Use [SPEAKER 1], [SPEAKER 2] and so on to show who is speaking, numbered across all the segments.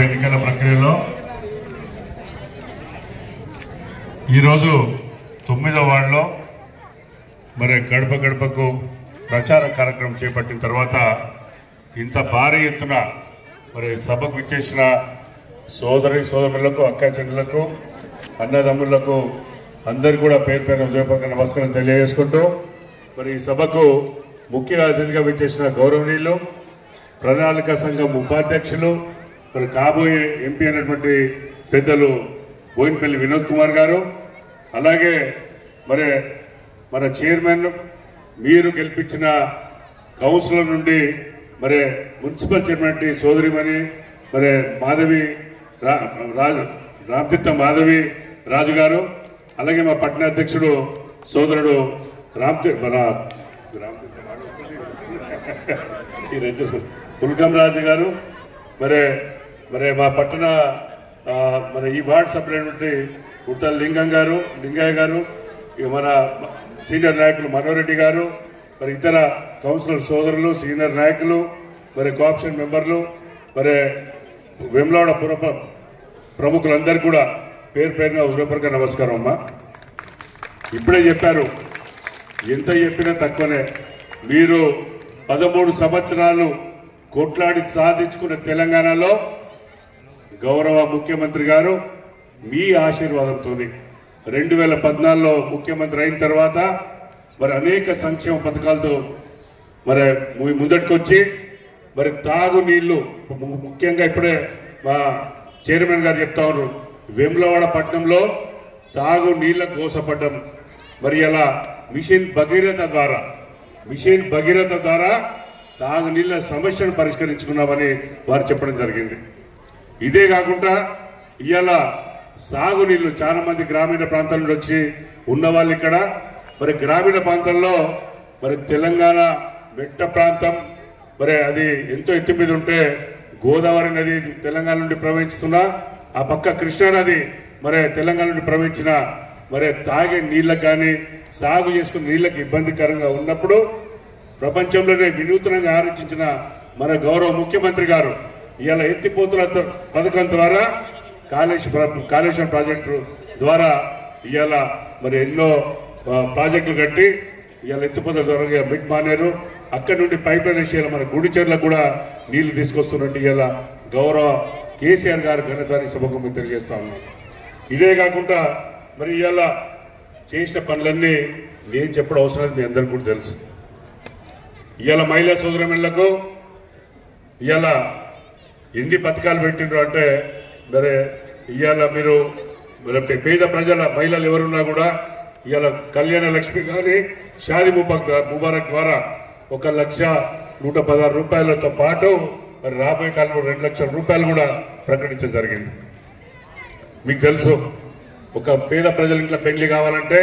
[SPEAKER 1] ఎన్నికల ప్రక్రియలో ఈరోజు తొమ్మిదవ వార్డులో మరి గడప గడపకు ప్రచార కార్యక్రమం చేపట్టిన తర్వాత ఇంత భారీ ఎత్తున మరి సభకు ఇచ్చేసిన సోదరి సోదరులకు అక్క చెల్లెలకు అన్నదమ్ములకు అందరు కూడా పేరు పేరు ఉదయపూర్వక నమస్కారం తెలియజేసుకుంటూ మరి ఈ సభకు ముఖ్య అతిథిగా విచ్చేసిన గౌరవనీయులు ప్రణాళిక సంఘం ఉపాధ్యక్షులు మరి కాబోయే ఎంపీ అయినటువంటి పెద్దలు బోయినపల్లి వినోద్ కుమార్ గారు అలాగే మరి మన చైర్మన్ మీరు గెలిపించిన కౌన్సిలర్ నుండి మరి మున్సిపల్ చైర్మన్ సోదరిమణి మరి మాధవి రా- రాజు రామతీర్థ మాధవి రాజు గారు అలాగే మా పట్టణ అధ్యక్షుడు సోదరుడు రామ్ మన రామతీర్థ ఈ రజు పుల్కం రాజు గారు మరి మరి మా పట్టణ ఆ, మన ఈ వార్డ్ సభ్యులైనటువంటి ఉత్తల లింగం గారు లింగయ్య గారు ఇక మన సీనియర్ నాయకులు మనోరెడ్డి గారు మరి ఇతర కౌన్సిలర్ సోదరులు సీనియర్ నాయకులు మరి కోఆప్షన్ మెంబర్లు మరి వెమ్లవాడ పుర ప్రముఖులందరూ కూడా పేరు పేరున హృదయపూర్వక నమస్కారం అమ్మా ఇప్పుడే చెప్పారు ఎంత చెప్పినా తక్కువనే మీరు పదమూడు సంవత్సరాలు కొట్లాడి సాధించుకున్న తెలంగాణలో గౌరవ ముఖ్యమంత్రి గారు మీ ఆశీర్వాదంతో రెండు వేల పద్నాలుగులో ముఖ్యమంత్రి అయిన తర్వాత మరి అనేక సంక్షేమ పథకాలతో మరి ము- ముందటికొచ్చి మరి తాగు నీళ్లు ము- ముఖ్యంగా ఇప్పుడే మా చైర్మన్ గారు చెప్తా ఉన్నారు వేములవాడ పట్టణంలో తాగు నీళ్ళ కోసపడ్డం మరి అలా మిషన్ భగీరథ ద్వారా మిషన్ భగీరథ ద్వారా తాగు నీళ్ళ సమస్యను పరిష్కరించుకున్నామని వారు చెప్పడం జరిగింది ఇదే కాకుండా ఇవాళ సాగునీళ్ళు చాలా మంది గ్రామీణ ప్రాంతాల నుండి వచ్చి ఉన్న వాళ్ళు ఇక్కడ మరి గ్రామీణ ప్రాంతంలో మరి తెలంగాణ మెట్ట ప్రాంతం మరి అది ఎంతో ఎత్తు మీద ఉంటే గోదావరి నది తెలంగాణ నుండి ప్రవహిస్తున్నా ఆ పక్క కృష్ణా నది మరి తెలంగాణ నుండి ప్రవహించిన మరి తాగే నీళ్ళకు కానీ సాగు చేసుకునే నీళ్ళకి ఇబ్బందికరంగా ఉన్నప్పుడు ప్రపంచంలోనే వినూత్నంగా ఆలోచించిన మన గౌరవ ముఖ్యమంత్రి గారు ఇవాళ ఎత్తిపోతుల త- పథకం ద్వారా కాళేశ్వ కాళేశ్వరం ప్రాజెక్టు ద్వారా ఇవాళ మరి ఎన్నో ఆ, ప్రాజెక్టులు కట్టి ఇవాళ ఎత్తిపోతల ద్వారా మిడ్ మానేరు అక్కడి నుండి పైప్ లైన్ వేసి ఇవాళ మన గుడిచెర్లకు కూడా నీళ్లు తీసుకొస్తున్నట్టు ఇవాళ గౌరవ కేసీఆర్ గారు ఘనతాన్ని సభకు మీకు తెలియజేస్తా ఉన్నాను ఇదే కాకుండా మరి ఇవాళ చేసిన పనులన్నీ నేను చెప్పడం అవసరం లేదు మీ అందరికీ కూడా తెలుసు ఇవాళ మహిళా సోదరమణులకు ఇవాళ ఎన్ని పథకాలు పెట్టిండ్రు అంటే మరి ఇవాళ మీరు మరి పేద ప్రజల మహిళలు ఎవరున్నా కూడా ఇవాళ కళ్యాణ లక్ష్మి కానీ షాది ముబారక్ ముబారక్ ద్వారా ఒక లక్ష నూట పదహారు రూపాయలతో పాటు మరి రాబోయే కాలంలో రెండు లక్షల రూపాయలు కూడా ప్రకటించడం జరిగింది మీకు తెలుసు ఒక పేద ప్రజల ఇంట్లో పెళ్లి కావాలంటే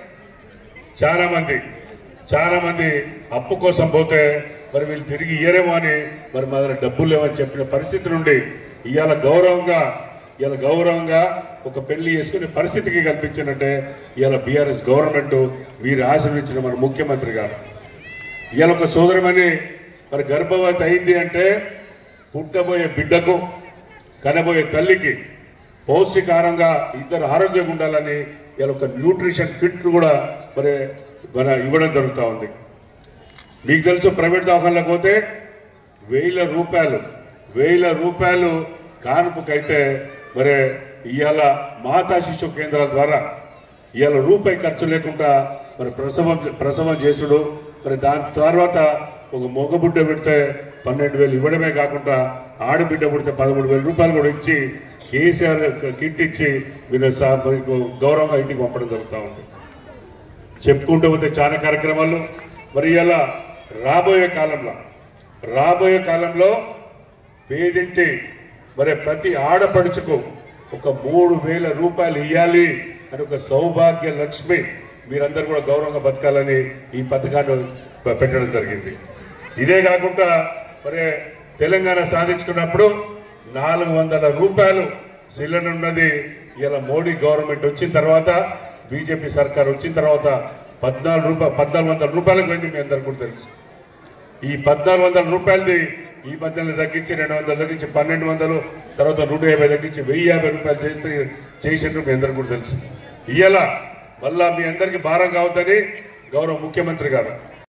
[SPEAKER 1] చాలా మంది చాలా మంది అప్పు కోసం పోతే మరి వీళ్ళు తిరిగి ఇయ్యరేమో అని మరి మా దగ్గర డబ్బులు లేవని చెప్పిన పరిస్థితి నుండి ఇవాళ గౌరవంగా ఇవాళ గౌరవంగా ఒక పెళ్లి చేసుకునే పరిస్థితికి కల్పించినట్టే ఇవాళ బీఆర్ఎస్ గవర్నమెంట్ మీరు ఆశీర్వించిన మన ముఖ్యమంత్రి గారు ఇవాళ ఒక సోదరమని మరి గర్భవతి అయింది అంటే పుట్టబోయే బిడ్డకు కనబోయే తల్లికి పౌష్టికారంగా ఇద్దరు ఆరోగ్యంగా ఉండాలని ఇలా ఒక న్యూట్రిషన్ కిట్ కూడా మరి మన ఇవ్వడం జరుగుతూ ఉంది మీకు తెలుసు ప్రైవేట్ దవాఖానలకు పోతే వేల రూపాయలు వేల రూపాయలు కానుపుకైతే మరి ఇవాళ మాతా శిశు కేంద్రాల ద్వారా ఇవాళ రూపాయి ఖర్చు లేకుండా మరి ప్రసవం ప్రసవం చేసుడు మరి దాని తర్వాత ఒక మగబిడ్డ పెడితే పన్నెండు వేలు ఇవ్వడమే కాకుండా ఆడబిడ్డ పుడితే పదమూడు వేల రూపాయలు కూడా ఇచ్చి కేసీఆర్ కిట్ ఇచ్చి మీరు సా- మీకు గౌరవంగా ఇంటికి పంపడం జరుగుతూ ఉంది చెప్పుకుంటూ పోతే చాలా కార్యక్రమాలు మరి ఇలా రాబోయే కాలంలో రాబోయే కాలంలో పేదింటి మరి ప్రతి ఆడపడుచుకు ఒక మూడు వేల రూపాయలు ఇవ్వాలి అని ఒక సౌభాగ్య లక్ష్మి మీరందరూ కూడా గౌరవంగా బతకాలని ఈ పథకాన్ని ప- పెట్టడం జరిగింది ఇదే కాకుండా మరి తెలంగాణ సాధించుకున్నప్పుడు నాలుగు వందల రూపాయలు సిలిండర్ ఉన్నది ఇలా మోడీ గవర్నమెంట్ వచ్చిన తర్వాత బీజేపీ సర్కార్ వచ్చిన తర్వాత పద్నాలుగు రూపాయలు పద్నాలుగు వందల రూపాయలకు పోయింది మీ అందరికీ కూడా తెలుసు ఈ పద్నాలుగు వందల రూపాయలది ఈ మధ్యలో తగ్గించి రెండు వందలు తగ్గించి పన్నెండు వందలు తర్వాత నూట యాభై తగ్గించి వెయ్యి యాభై రూపాయలు చేస్తే చేసిండ్రు మీ అందరికీ కూడా తెలుసు ఇయ్యాల మళ్ళా మీ అందరికీ భారం కావద్దని గౌరవ ముఖ్యమంత్రి గారు